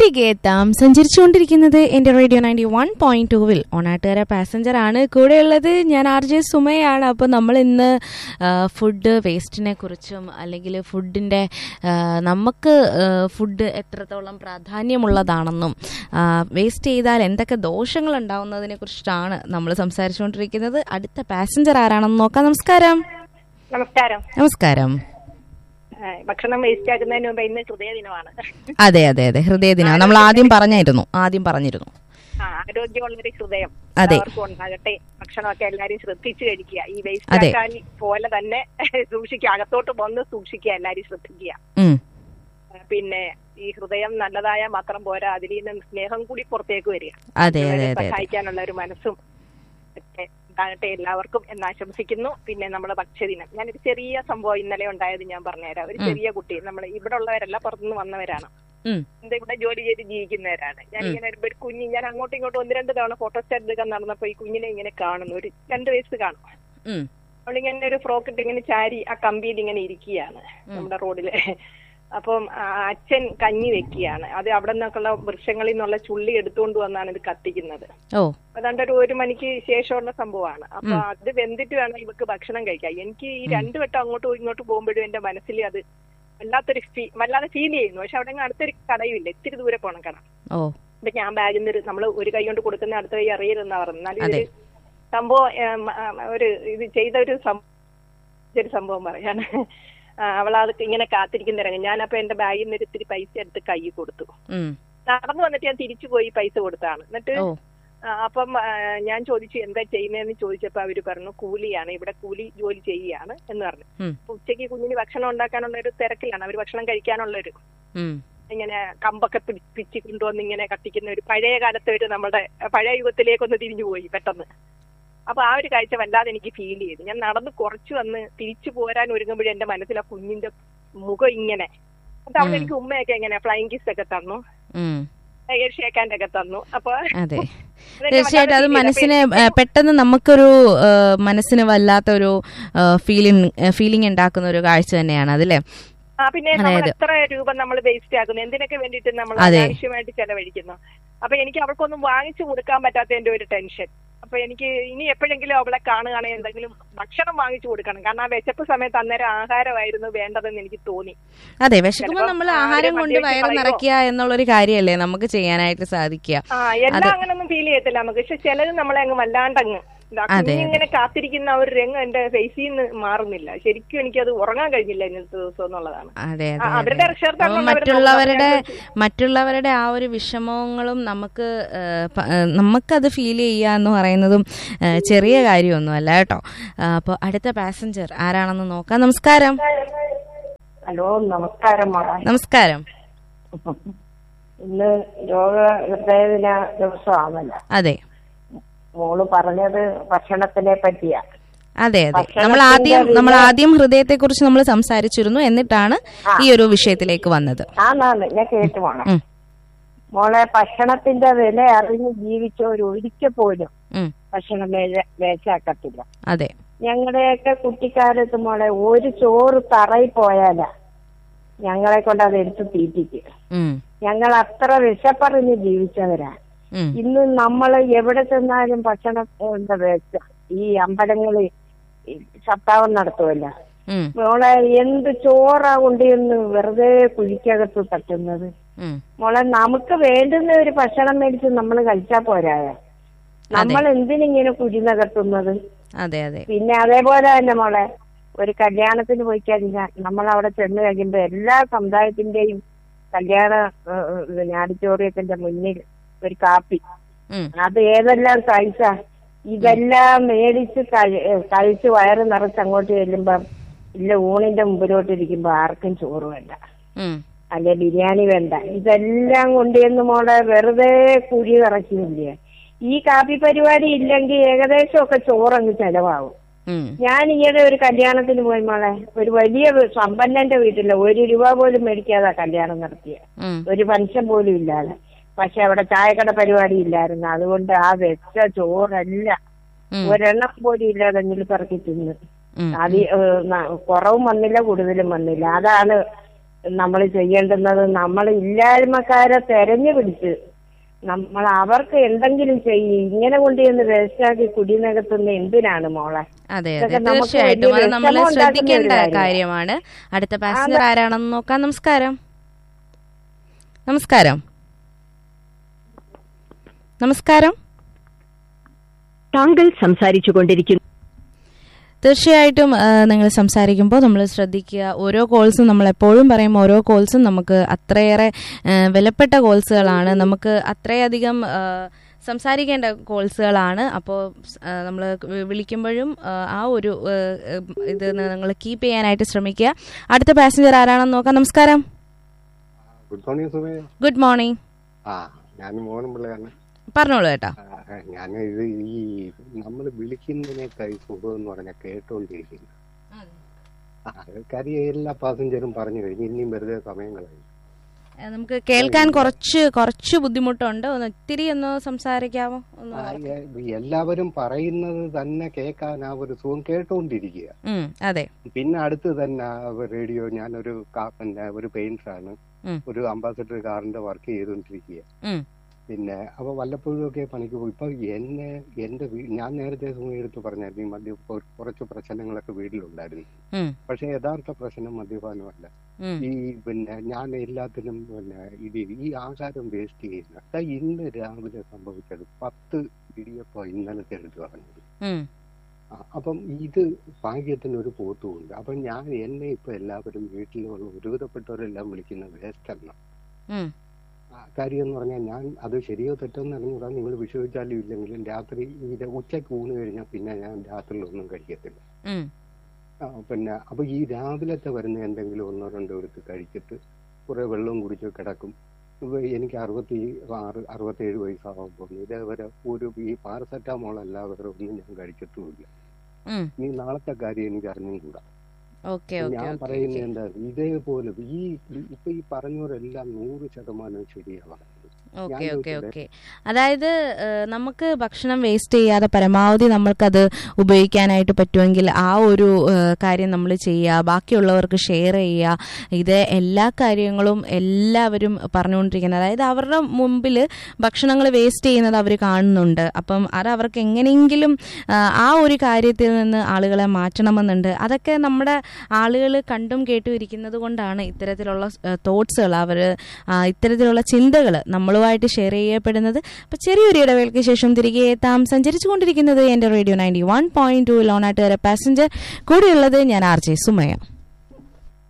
തിരികെ എത്താം സഞ്ചരിച്ചുകൊണ്ടിരിക്കുന്നത് എൻ്റെ റേഡിയോ നയൻറ്റി വൺ പോയിന്റ് ടൂവിൽ ഓണാട്ടുകര പാസഞ്ചർ ആണ് കൂടെയുള്ളത് ഞാൻ ആർ ജെ സുമയാണ് അപ്പോൾ നമ്മൾ ഇന്ന് ഫുഡ് വേസ്റ്റിനെ കുറിച്ചും അല്ലെങ്കിൽ ഫുഡിൻ്റെ നമുക്ക് ഫുഡ് എത്രത്തോളം പ്രാധാന്യമുള്ളതാണെന്നും വേസ്റ്റ് ചെയ്താൽ എന്തൊക്കെ ദോഷങ്ങൾ ഉണ്ടാവുന്നതിനെ കുറിച്ചിട്ടാണ് നമ്മൾ സംസാരിച്ചുകൊണ്ടിരിക്കുന്നത് അടുത്ത പാസഞ്ചർ ആരാണെന്ന് നോക്കാം നമസ്കാരം നമസ്കാരം നമസ്കാരം ആ, ഭക്ഷണം വേസ്റ്റ് ആക്കുന്നതിന് മുമ്പ് ഇന്ന് ഹൃദയ ദിനമാണ് അതെ അതെ അതെ ഹൃദയദിനം നമ്മൾ ആദ്യം പറഞ്ഞായിരുന്നു ആദ്യം പറഞ്ഞിരുന്നു ആ, ആരോഗ്യമുള്ളൊരു ഹൃദയം അതെ. എല്ലാവർക്കും ഉണ്ടാകട്ടെ ഭക്ഷണമൊക്കെ എല്ലാരും ശ്രദ്ധിച്ചു കഴിക്കുക ഈ വേസ്റ്റ് അതെ. ആക്കാൻ പോലെ തന്നെ സൂക്ഷിക്കുക അകത്തോട്ട് വന്ന് സൂക്ഷിക്കുക എല്ലാരും ശ്രദ്ധിക്കുക ഉം. ആ, പിന്നെ ഈ ഹൃദയം നല്ലതായ മാത്രം പോരാ അതിൽ നിന്ന് സ്നേഹം കൂടി പുറത്തേക്ക് വരിക അതെ അതെ മറ്റുള്ളവരെ അതെ അതെ സഹായിക്കാനുള്ള ഒരു മനസ്സും ഒക്കെ ഉണ്ടാകട്ടെ എല്ലാവർക്കും എന്ന് ആശംസിക്കുന്നു പിന്നെ നമ്മുടെ ഭക്ഷ്യദിനം ഞാനൊരു ചെറിയ സംഭവം ഇന്നലെ ഉണ്ടായത് ഞാൻ പറഞ്ഞുതരാം ഒരു ചെറിയ കുട്ടി നമ്മൾ ഇവിടെ ഉള്ളവരല്ല പുറത്തുനിന്ന് വന്നവരാണ് ഉം. എന്താ ഇവിടെ ജോലി ചെയ്ത് ജീവിക്കുന്നവരാണ് ഞാൻ ഇങ്ങനെ ഒരു കുഞ്ഞ് ഞാൻ അങ്ങോട്ടും ഇങ്ങോട്ടും ഒന്ന് രണ്ട് തവണ ഫോട്ടോസ്റ്റാറ്റ് എടുക്കാൻ നടന്നപ്പോ ഈ കുഞ്ഞിനെ ഇങ്ങനെ കാണുന്നു ഒരു രണ്ട് വയസ്സ് കാണും ഉം. അവളിങ്ങനെ ഒരു ഫ്രോക്ക് ഇട്ട് ഇങ്ങനെ ചാരി ആ കമ്പിയിൽ ഇങ്ങനെ ഇരിക്കുകയാണ് നമ്മുടെ റോഡില് അപ്പം ആ, അച്ഛൻ കഞ്ഞി വെക്കുകയാണ് അത് അവിടെ നിന്നൊക്കെയുള്ള വൃക്ഷങ്ങളിൽ നിന്നുള്ള ചുള്ളി എടുത്തുകൊണ്ട് വന്നാണ് ഇത് കത്തിക്കുന്നത് ഓ അതാണ്ട് ഒരു ഒരു മണിക്ക് ശേഷമുള്ള സംഭവമാണ് അപ്പൊ അത് വെന്തിട്ട് വേണം ഇവക്ക് ഭക്ഷണം കഴിക്കാൻ എനിക്ക് ഈ രണ്ടു വട്ടം അങ്ങോട്ടും ഇങ്ങോട്ടും പോകുമ്പോഴും എന്റെ മനസ്സിൽ അത് വല്ലാത്തൊരു ഫീ- വല്ലാതെ ഫീൽ ചെയ്യുന്നു പക്ഷെ അവിടെ അങ്ങ് അടുത്തൊരു കടയുമില്ല ഇത്തിരി ദൂരെ പോണം കട ഓ അപ്പൊ ഞാൻ ബാഗിൽ നിന്ന് നമ്മൾ ഒരു കൈ കൊണ്ട് കൊടുക്കുന്ന അടുത്ത കൈ അറിയരുതെന്നാ പറഞ്ഞു എന്നാലും അതെ. ഇതൊരു സംഭവം ഏം, ആ, ഒരു ഇത് ചെയ്ത ഒരു സം- ഒരു സംഭവം പറയാണ് അവളത് ഇങ്ങനെ കാത്തിരിക്കുന്നിറങ്ങി ഞാനപ്പോ എന്റെ ബാഗിൽ നിന്ന് ഒരു ഇത്തിരി പൈസ എടുത്ത് കൈ കൊടുത്തു ഉം. നടന്നു വന്നിട്ട് ഞാൻ തിരിച്ചു പോയി പൈസ കൊടുത്താണ് എന്നിട്ട് ഓ ആ, അപ്പം ആ, ഞാൻ ചോദിച്ചു എന്താ ചെയ്യുന്നതെന്ന് ചോദിച്ചപ്പോ അവര് പറഞ്ഞു കൂലിയാണ് ഇവിടെ കൂലി ജോലി ചെയ്യുകയാണ് എന്ന് പറഞ്ഞു ഉം. അപ്പൊ ഉച്ചയ്ക്ക് കുഞ്ഞിന് ഭക്ഷണം ഉണ്ടാക്കാനുള്ള ഒരു തിരക്കിലാണ് അവർ ഭക്ഷണം കഴിക്കാനുള്ള ഒരു ഉം. ഇങ്ങനെ കമ്പൊക്കെ പിടിപ്പിച്ച് കൊണ്ടുവന്ന് ഇങ്ങനെ കത്തിക്കുന്ന ഒരു പഴയ കാലത്തെ ഒരു നമ്മുടെ പഴയ യുഗത്തിലേക്കൊന്ന് തിരിഞ്ഞു പോയി പെട്ടെന്ന് അപ്പൊ ആ ഒരു കാഴ്ച വല്ലാതെ എനിക്ക് ഫീൽ ചെയ്തു ഞാൻ നടന്ന് കുറച്ച് വന്ന് തിരിച്ചു പോരാൻ ഒരുങ്ങുമ്പോഴേ എന്റെ മനസ്സിൽ ആ കുഞ്ഞിന്റെ മുഖം ഇങ്ങനെ അപ്പൊ അവിടെ എനിക്ക് ഉമ്മയൊക്കെ എങ്ങനെ ഫ്ലൈങ് കിസ് ഒക്കെ തന്നു ഉം. എയർ ഷേക്കാൻ്റെ ഒക്കെ തന്നു അപ്പൊ അതെ അതെന്നെ തീർച്ചയായിട്ടും അത് വല്ലാതെ feel ചെയ്തു. മനസ്സിന് ഏ, പെട്ടെന്ന് നമുക്കൊരു ഏ, മനസ്സിന് വല്ലാത്തൊരു ഫീലിംഗ് ഫീലിംഗ് ഉണ്ടാക്കുന്ന ഒരു കാഴ്ച തന്നെയാണ് അതല്ലേ ആ പിന്നെ നമ്മൾ അതായത്- എത്ര രൂപ നമ്മൾ വേസ്റ്റ് ആക്കുന്നു എന്തിനൊക്കെ വേണ്ടിയിട്ട് നമ്മൾ അതെ. ആവശ്യമായിട്ട് ചെലവഴിക്കുന്നു അപ്പൊ എനിക്ക് അവൾക്കൊന്നും വാങ്ങിച്ചു കൊടുക്കാൻ പറ്റാത്തതിന്റെ ഒരു ടെൻഷൻ അപ്പൊ എനിക്ക് ഇനി എപ്പോഴെങ്കിലും അവളെ കാണുകയാണെങ്കിൽ എന്തെങ്കിലും ഭക്ഷണം വാങ്ങിച്ചു കൊടുക്കണം കാരണം ആ വിശപ്പ് സമയത്ത് അന്നേരം ആഹാരമായിരുന്നു വേണ്ടതെന്ന് എനിക്ക് തോന്നി അതെ വിശക്കുമ്പോൾ ചിലപ്പം നമ്മൾ ആരും ആഹാരം കൊണ്ട് മദ്യപിച്ച് വയറ് കളയുമോ? നിറയ്ക്കുക എന്നുള്ളൊരു കാര്യമല്ലേ നമുക്ക് ചെയ്യാനായിട്ട് സാധിക്കുക ആ എല്ലാം അങ്ങനൊന്നും ഫീൽ ചെയ്യത്തില്ല നമുക്ക് പക്ഷെ ചിലത് നമ്മളെ അങ്ങ് വല്ലാണ്ടങ്ങ് ഇതാ, അതെ, കുഞ്ഞിങ്ങനെ കാത്തിരിക്കുന്ന ആ ഒരു രംഗം എന്റെ ഫേസിൽ നിന്ന് മാറുന്നില്ല ശരിക്കും എനിക്കത് ഉറങ്ങാൻ കഴിഞ്ഞില്ല ഇന്നത്തെ ദിവസം എന്നുള്ളതാണ് അതെ ആ, അതെ അവരുടെ അതെ. രക്ഷകർത്താക്കൾ അപ്പോൾ അവരെ മറ്റുള്ളവരുടെ നോക്കാൻ മറ്റുള്ളവരുടെ ആ ഒരു വിഷമങ്ങളും നമുക്ക് ഏ, പ- ഏ, നമുക്കത് ഫീൽ ചെയ്യുക എന്ന് പറയുന്നതും ഏ, ചെറിയ കാര്യമൊന്നും അല്ല കേട്ടോ അപ്പോൾ അടുത്ത പാസഞ്ചർ ആരാണെന്ന് നോക്കാം നമസ്കാരം ഹലോ നമസ്കാരം മോളെ നമസ്കാരം ഇന്ന് ലോക ഹൃദയദിന ദിവസമാണല്ലോ അതെ മോള് പറഞ്ഞത് ഭക്ഷണത്തിനെ പറ്റിയാ അതെ അതെ ഭക്ഷണത്തിന്റെ നമ്മൾ ആദ്യം വില- നമ്മൾ ആദ്യം ഹൃദയത്തെ കുറിച്ച് നമ്മൾ സംസാരിച്ചിരുന്നു എന്നിട്ടാണ് ഈ ഒരു വിഷയത്തിലേക്ക് വന്നത് ആന്നാന്ന് ഞാൻ കേട്ടു പോണം ഉം. മോളെ ഭക്ഷണത്തിന്റെ വില അറിഞ്ഞ് ജീവിച്ചവർ ഒരിക്കൽ പോലും ഉം. ഭക്ഷണം വേല- വേച്ചാക്കത്തില്ല അതെ ഞങ്ങളുടെയൊക്കെ കുട്ടിക്കാലത്ത് മോളെ ഒരു ചോറ് തറയിൽ പോയാലാ ഞങ്ങളെ കൊണ്ട് അത് എടുത്ത് തീറ്റിക്കും ഉം. ഞങ്ങൾ അത്ര വിശപ്പറിഞ്ഞ് ജീവിച്ചവരാ ഉം. ഇന്ന് നമ്മൾ എവിടെ ചെന്നാലും ഭക്ഷണം എന്താ വെച്ച ഈ അമ്പലങ്ങളിൽ സപ്താഹം നടത്തുമല്ല ഉം. മോളെ എന്ത് ചോറാ കൊണ്ടുവന്ന് വെറുതെ കുഴിക്കകത്ത് തട്ടുന്നത് ഉം. മോളെ നമുക്ക് വേണ്ടുന്ന ഒരു ഭക്ഷണം മേടിച്ച് നമ്മൾ കഴിച്ചാ പോരായ നമ്മൾ എന്തിനിങ്ങനെ കുഴി നികത്തുന്നത് അതെ അതെ പിന്നെ അതേപോലെ തന്നെ മോളെ ഒരു കല്യാണത്തിന് പോയി കഴിഞ്ഞാൽ നമ്മൾ അവിടെ ചെന്ന് കഴിയുമ്പോ എല്ലാ സമുദായത്തിന്റെയും കല്യാണ ആഡിറ്റോറിയത്തിന്റെ മുന്നിൽ ഒരു കാപ്പി ഉം. അത് ഏതെല്ലാം സൈസാ ഇതെല്ലാം മേടിച്ച് കഴി- ഏ, കഴിച്ച് വയറ് നിറച്ച് അങ്ങോട്ട് ചെല്ലുമ്പം ഇല്ല ഊണിന്റെ മുമ്പിലോട്ട് ഇരിക്കുമ്പോ ആർക്കും ചോറ് വേണ്ട ഉം. അല്ലെ ബിരിയാണി വേണ്ട ഇതെല്ലാം കൊണ്ടുവന്ന് മോളെ വെറുതെ കുഴി നിറയ്ക്കുന്നില്ലേ ഈ കാപ്പി പരിപാടി ഇല്ലെങ്കിൽ ഏകദേശം ഒക്കെ ചോറങ്ങ് ചെലവാകും ഉം. ഞാൻ ഈയിടെ ഒരു കല്യാണത്തിന് പോയി മോളെ ഒരു വലിയ വീ- സമ്പന്നന്റെ വീട്ടില് ഒരു രൂപ പോലും മേടിക്കാതാ കല്യാണം നടത്തിയ ഉം. ഒരു മനുഷ്യൻ പോലും ഇല്ലാതെ പക്ഷെ അവിടെ ചായക്കട പരിപാടി ഇല്ലായിരുന്നു അതുകൊണ്ട് ആ വെച്ച ചോറെല്ലാം ഉം. ഒരെണ്ണം പോലും ഇല്ലാതെ എങ്കിൽ പറക്കി തിന്ന് ഉം. അത് കുറവും വന്നില്ല കൂടുതലും വന്നില്ല അതാണ് നമ്മൾ ചെയ്യേണ്ടുന്നത് നമ്മൾ ഇല്ലായ്മക്കാരെ തെരഞ്ഞു പിടിച്ച് നമ്മൾ അവർക്ക് എന്തെങ്കിലും ചെയ്യും ഇങ്ങനെ കൊണ്ടുചെന്ന് വേസ്റ്റാക്കി കുടിനകത്തുന്ന എന്തിനാണ് മോളെ അതെ അതെ ഇതൊക്കെ നമുക്ക് തീർച്ചയായിട്ടും അത് വലിയ നമ്മൾ വിഷമം ഉണ്ടാക്കുന്ന ശ്രദ്ധിക്കേണ്ട ഒരു കാര്യമാണ്. കാര്യമാണ് അടുത്ത പാസഞ്ചർ ആരാണെന്ന് നോക്കാം നമസ്കാരം നമസ്കാരം നമസ്കാരം താങ്കൾ സംസാരിച്ചു കൊണ്ടിരിക്കുന്നു തീർച്ചയായിട്ടും ആ, നിങ്ങൾ സംസാരിക്കുമ്പോൾ നമ്മൾ ശ്രദ്ധിക്കുക ഓരോ കോൾസും നമ്മൾ എപ്പോഴും പറയും ഓരോ കോൾസും നമുക്ക് അത്രയേറെ ആ, വിലപ്പെട്ട കോൾസുകളാണ് നമുക്ക് അത്രയധികം ആ, സംസാരിക്കേണ്ട കോൾസുകളാണ് അപ്പോൾ നമ്മൾ വിളിക്കുമ്പോഴും ആ, ആ ഒരു ആ, ഇത് നിങ്ങൾ കീപ്പ് ചെയ്യാനായിട്ട് ശ്രമിക്കുക അടുത്ത പാസഞ്ചർ ആരാണെന്ന് നോക്കാം നമസ്കാരം good morning Sumaya good morning ആ ഞാൻ മോഹൻ പിള്ളയാണ് പറഞ്ഞോളൂ കേട്ടോ ഞാൻ ഇത് ഈ നമ്മൾ വിളിക്കുന്നതിനേക്കാൾ സുഖം എന്ന് പറഞ്ഞാൽ കേട്ടോണ്ടിരിക്കുന്നു ആ അത് കാര്യം എല്ലാ പാസഞ്ചറും പറഞ്ഞു കഴിഞ്ഞു ഇനിയും വെറുതെ സമയം കളയും ആ, നമുക്ക് കേൾക്കാൻ കുറച്ച് കുറച്ച് ബുദ്ധിമുട്ടുണ്ട് ഒന്ന് ഇത്തിരി ഒന്ന് സംസാരിക്കാമോ ഒന്ന് ആ, എ- എല്ലാവരും പറയുന്നത് തന്നെ കേൾക്കാൻ ആ ഒരു സുഖം കേട്ടോണ്ടിരിക്കുക ഉം, അതെ പിന്നെ അടുത്ത് തന്നെ റേഡിയോ ഞാനൊരു കാ- പിന്നെ ഒരു പെയിന്ററാണ് ഉം. ഒരു അംബാസഡർ കാറിന്റെ വർക്ക് ചെയ്തുകൊണ്ടിരിക്കുക ഉം. പിന്നെ അപ്പൊ വല്ലപ്പോഴും ഒക്കെ പണിക്ക് പോകും ഇപ്പൊ എന്നെ എന്റെ വീ- ഞാൻ നേരത്തെ സുഖം എടുത്ത് പറഞ്ഞായിരുന്നു ഈ മദ്യ കൊ- കുറച്ച് പ്രശ്നങ്ങളൊക്കെ വീട്ടിലുണ്ടായിരുന്നു ഉം, പക്ഷെ യഥാർത്ഥ പ്രശ്നം മദ്യപാനമല്ല ഉം, ഈ പിന്നെ ഞാൻ എല്ലാത്തിനും പിന്നെ ഇത് ഈ ആഹാരം വേസ്റ്റ് ചെയ്യുന്ന ദാ ഇന്ന് രാവിലെ സംഭവിച്ചത് പത്ത് ഇടിയപ്പം ഇന്നലത്തെ എടുത്ത് പറഞ്ഞത് ഉം, ആ, അപ്പം ഇത് ഭാഗ്യത്തിന് ഒരു പോത്തുമുണ്ട് അപ്പം ഞാൻ എന്നെ ഇപ്പൊ എല്ലാവരും വീട്ടിലുള്ള ഒരുവിധപ്പെട്ടവരെല്ലാം വിളിക്കുന്നത് വേസ്റ്റ് എന്ന ഉം. കാര്യം എന്ന് പറഞ്ഞാൽ ഞാൻ അത് ശരിയോ തെറ്റോ എന്ന് അറിഞ്ഞുകൂടാ നിങ്ങൾ വിശ്വസിച്ചാലും ഇല്ലെങ്കിലും രാത്രി ഇത് ഉച്ചയ്ക്ക് ഊണ് കഴിഞ്ഞാൽ പിന്നെ ഞാൻ രാത്രിയിലൊന്നും കഴിക്കത്തില്ല ഉം. ആ, പിന്നെ അപ്പൊ ഈ രാവിലത്തെ വരുന്ന എന്തെങ്കിലും ഒന്നോ രണ്ടോ എടുത്ത് കഴിച്ചിട്ട് കുറെ വെള്ളവും കുടിച്ച് കിടക്കും ഇപ്പൊ എനിക്ക് അറുപത്തി ആറ് അറുപത്തേഴ് വയസ്സാകുമ്പോൾ ഇതേവരെ ഒരു ഈ പാരസെറ്റാമോൾ അല്ലാതെ ഒന്നും ഞാൻ കഴിച്ചിട്ടുമില്ല ഉം. ഈ നാളത്തെ കാര്യം എനിക്ക് അറിഞ്ഞും കൂടാ ഓക്കെ ഓക്കെ ഞാൻ ഓക്കെ പറയുന്നത് എന്താ ഇതേപോലെ ഈ ഈ- ഇപ്പൊ ഈ പറഞ്ഞവരെല്ലാം നൂറ് ശതമാനം ശരിയാണ് ഓക്കെ ഞാൻ ഓക്കെ ചോദിച്ചത് ഓക്കെ അതായത് ഏഹ്, നമുക്ക് ഭക്ഷണം വേസ്റ്റ് ചെയ്യാതെ പരമാവധി നമ്മൾക്കത് ഉപയോഗിക്കാനായിട്ട് പറ്റുമെങ്കിൽ ആ ഒരു ഏഹ്, കാര്യം നമ്മൾ ചെയ്യുക ബാക്കിയുള്ളവർക്ക് ഷെയർ ചെയ്യുക ഇത് എല്ലാ കാര്യങ്ങളും എല്ലാവരും പറഞ്ഞുകൊണ്ടിരിക്കുന്നത് അതായത് അവരുടെ മുമ്പിൽ ഭക്ഷണങ്ങൾ വേസ്റ്റ് ചെയ്യുന്നത് അവർ കാണുന്നുണ്ട് അപ്പം അത് അവർക്ക് എങ്ങനെയെങ്കിലും ആ, ആ ഒരു കാര്യത്തിൽ നിന്ന് ആളുകളെ മാറ്റണമെന്നുണ്ട് അതൊക്കെ നമ്മുടെ ആളുകൾ കണ്ടും കേട്ടും ഇരിക്കുന്നത് കൊണ്ടാണ് ഇത്തരത്തിലുള്ള തോട്ട്സുകൾ അവർ ഇത്തരത്തിലുള്ള ചിന്തകൾ നമ്മളുമായിട്ട് ഷെയർ ചെയ്യപ്പെടുന്നത് അപ്പോൾ ചെറിയൊരു ഇടവേളയ്ക്ക് ശേഷം തിരികെ എത്താം സഞ്ചരിച്ചുകൊണ്ടിരിക്കുന്നത് എൻ്റെ radio ninety one point two ലോണാട്ടുകാരെ പാസഞ്ചർ കൂടെയുള്ളത് ഞാൻ ആർ ജെ സുമയ